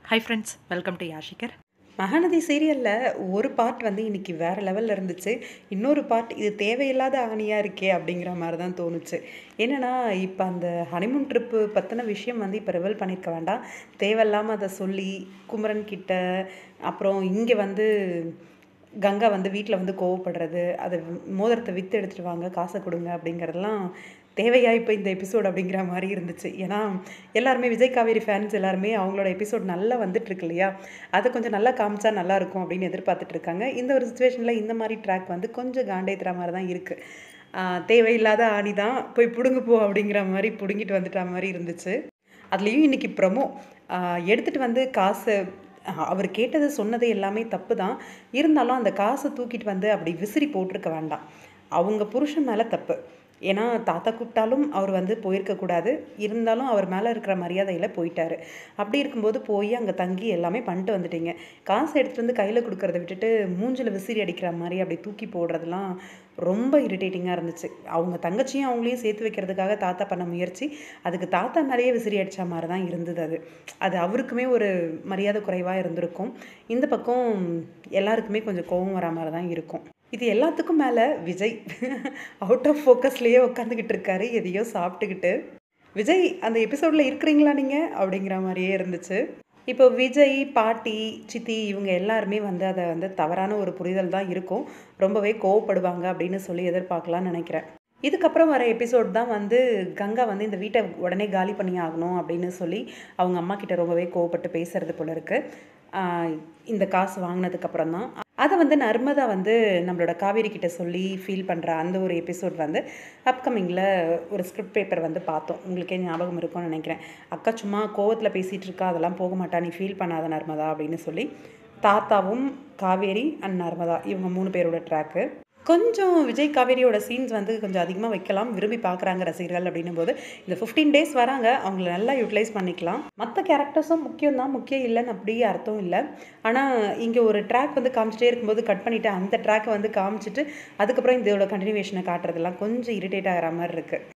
high friends welcome to யாஷிகர் மகாநதி சீரியலில் ஒரு பார்ட் வந்து இன்னைக்கு வேறு லெவலில் இருந்துச்சு இன்னொரு பார்ட் இது தேவையில்லாத ஆணியாக இருக்கே அப்படிங்கிற மாதிரி தான் தோணுச்சு என்னென்னா இப்போ அந்த ஹனிமூன் ட்ரிப்பு பற்றின விஷயம் வந்து இப்போ ரிவல் பண்ணியிருக்க வேண்டாம் தேவையில்லாமல் அதை சொல்லி குமரன் கிட்ட அப்புறம் இங்கே வந்து கங்கா வந்து வீட்டில் வந்து கோவப்படுறது அதை மோதிரத்தை விற்று எடுத்துகிட்டு வாங்க காசை கொடுங்க அப்படிங்கிறதெல்லாம் தேவையா இப்போ இந்த எபிசோட் அப்படிங்கிற மாதிரி இருந்துச்சு ஏன்னா எல்லாருமே விஜய் காவேரி ஃபேன்ஸ் எல்லாருமே அவங்களோட எபிசோட் நல்லா வந்துட்டு இருக்கு இல்லையா அதை கொஞ்சம் நல்லா காமிச்சா நல்லா இருக்கும் அப்படின்னு எதிர்பார்த்துட்டு இருக்காங்க இந்த ஒரு சுச்சுவேஷனில் இந்த மாதிரி ட்ராக் வந்து கொஞ்சம் காண்டேத்துற மாதிரி தான் இருக்குது தேவையில்லாத ஆணி தான் போய் பிடுங்கு போ அப்படிங்கிற மாதிரி பிடுங்கிட்டு வந்துட்ட மாதிரி இருந்துச்சு அதுலேயும் இன்னைக்கு ப்ரமோ எடுத்துகிட்டு வந்து காசு அவர் கேட்டது சொன்னது எல்லாமே தப்பு தான் இருந்தாலும் அந்த காசை தூக்கிட்டு வந்து அப்படி விசிறி போட்டிருக்க வேண்டாம் அவங்க புருஷன் மேலே தப்பு ஏன்னா தாத்தா கூப்பிட்டாலும் அவர் வந்து போயிருக்கக்கூடாது இருந்தாலும் அவர் மேலே இருக்கிற மரியாதையில் போயிட்டாரு அப்படி இருக்கும்போது போய் அங்கே தங்கி எல்லாமே பண்ணிட்டு வந்துட்டீங்க காசு எடுத்துகிட்டு வந்து கையில் கொடுக்கறத விட்டுட்டு மூஞ்சில் விசிறி அடிக்கிற மாதிரி அப்படி தூக்கி போடுறதுலாம் ரொம்ப இரிட்டேட்டிங்காக இருந்துச்சு அவங்க தங்கச்சியும் அவங்களையும் சேர்த்து வைக்கிறதுக்காக தாத்தா பண்ண முயற்சி அதுக்கு தாத்தா மேலேயே விசிறி அடித்த மாதிரி தான் இருந்தது அது அது அவருக்குமே ஒரு மரியாதை குறைவாக இருந்திருக்கும் இந்த பக்கம் எல்லாருக்குமே கொஞ்சம் கோபம் வர மாதிரி தான் இருக்கும் இது எல்லாத்துக்கும் மேலே விஜய் அவுட் ஆஃப் ஃபோக்கஸ்லேயே உட்காந்துக்கிட்டு இருக்காரு எதையோ சாப்பிட்டுக்கிட்டு விஜய் அந்த எபிசோடில் இருக்கிறீங்களா நீங்கள் அப்படிங்கிற மாதிரியே இருந்துச்சு இப்போ விஜய் பாட்டி சித்தி இவங்க எல்லாருமே வந்து அதை வந்து தவறான ஒரு புரிதல் தான் இருக்கும் ரொம்பவே கோவப்படுவாங்க அப்படின்னு சொல்லி எதிர்பார்க்கலாம்னு நினைக்கிறேன் இதுக்கப்புறம் வர எபிசோட் தான் வந்து கங்கா வந்து இந்த வீட்டை உடனே காலி பண்ணி ஆகணும் அப்படின்னு சொல்லி அவங்க அம்மா கிட்ட ரொம்பவே கோவப்பட்டு பேசுறது போல இருக்கு இந்த காசு வாங்கினதுக்கப்புறம் தான் அதை வந்து நர்மதா வந்து நம்மளோட காவேரி கிட்ட சொல்லி ஃபீல் பண்ணுற அந்த ஒரு எபிசோட் வந்து அப்கமிங்கில் ஒரு ஸ்கிரிப்ட் பேப்பர் வந்து பார்த்தோம் உங்களுக்கே ஞாபகம் இருக்கும்னு நினைக்கிறேன் அக்கா சும்மா கோவத்தில் பேசிகிட்டு இருக்கா அதெல்லாம் போக மாட்டா நீ ஃபீல் பண்ணாத நர்மதா அப்படின்னு சொல்லி தாத்தாவும் காவேரி அண்ட் நர்மதா இவங்க மூணு பேரோட ட்ராக்கு கொஞ்சம் விஜய் காவேரியோட சீன்ஸ் வந்து கொஞ்சம் அதிகமாக வைக்கலாம் விரும்பி பார்க்குறாங்க ரசிகர்கள் அப்படின்னும் போது இந்த ஃபிஃப்டீன் டேஸ் வராங்க அவங்கள நல்லா யூட்டிலைஸ் பண்ணிக்கலாம் மற்ற கேரக்டர்ஸும் முக்கியம் தான் முக்கியம் இல்லைன்னு அப்படியே அர்த்தம் இல்லை ஆனால் இங்கே ஒரு ட்ராக் வந்து காமிச்சிட்டே இருக்கும்போது கட் பண்ணிவிட்டு அந்த ட்ராக்கை வந்து காமிச்சிட்டு அதுக்கப்புறம் இதோட கண்டினியூவேஷனை காட்டுறதெல்லாம் கொஞ்சம் இரிட்டேட் ஆகிற மாதிரி இருக்குது